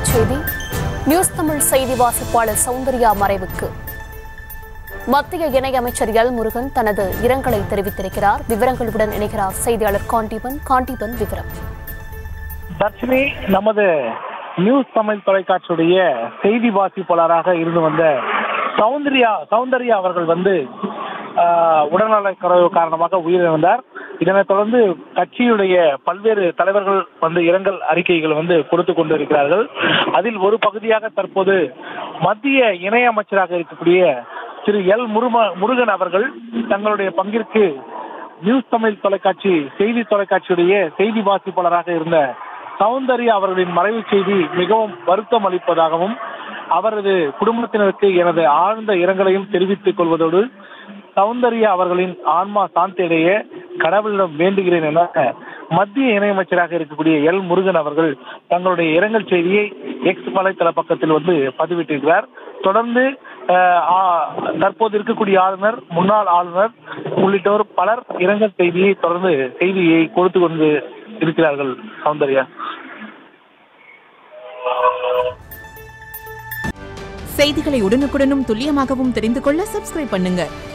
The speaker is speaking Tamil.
தலைப்புச் செய்தி நியூஸ் தமிழ் செய்தி வாசிப்பாளர் சௌந்தர்யா மறைவுக்கு மத்திய இணையமைச்சர் எல் முருகன் தனது இரங்கலை தெரிவித்திருக்கிறார் விவரங்களுடன் இணைகிறார் செய்தியாளர் காண்டீபன் காண்டீபன் விவரம் தர்ஷினி நமது நியூஸ் தமிழ் தொலைக்காட்சியுடைய செய்தி வாசிப்பாளராக இருந்து வந்த சௌந்தர்யா சௌந்தர்யா அவர்கள் வந்து ஆஹ், உடல்நலக் குறைவு காரணமாக உயிரிழந்தார் இதனைத் தொடர்ந்து கட்சியுடைய பல்வேறு தலைவர்கள் வந்து இரங்கல் அறிக்கைகள் வந்து கொடுத்து கொண்டிருக்கிறார்கள் அதில் ஒரு பகுதியாக தற்போது மத்திய இணையமைச்சராக இருக்கக்கூடிய திரு எல் முரும முருகன் அவர்கள் தங்களுடைய பங்கிற்கு நியூஸ் தமிழ் தொலைக்காட்சி செய்தி தொலைக்காட்சியுடைய செய்தி வாசிப்பாளராக இருந்த சௌந்தர்யா அவர்களின் மறைவு செய்தி மிகவும் வருத்தம் அளிப்பதாகவும் அவரது குடும்பத்தினருக்கு எனது ஆழ்ந்த இரங்கலையும் தெரிவித்துக் கொள்வதோடு சௌந்தர்யா அவர்களின் ஆன்மா சாந்தியடைய கடவுளிடம் வேண்டுகிறேன் என மத்திய இணையமைச்சராக இருக்கக்கூடிய எல் முருகன் அவர்கள் தங்களுடைய இரங்கல் செய்தியை எக்ஸ் வலைத்தள பக்கத்தில் வந்து பதிவிட்டிருக்கிறார் தொடர்ந்து அஹ், ஆ, தற்போது இருக்கக்கூடிய ஆளுநர் முன்னாள் ஆளுநர் உள்ளிட்டோர் பலர் இரங்கல் செய்தியை தொடர்ந்து செய்தியை கொடுத்து கொண்டு இருக்கிறார்கள் சௌந்தர்யா செய்திகளை உடனுக்குடனும் துல்லியமாகவும் தெரிந்து கொள்ள சப்ஸ்கிரைப் பண்ணுங்க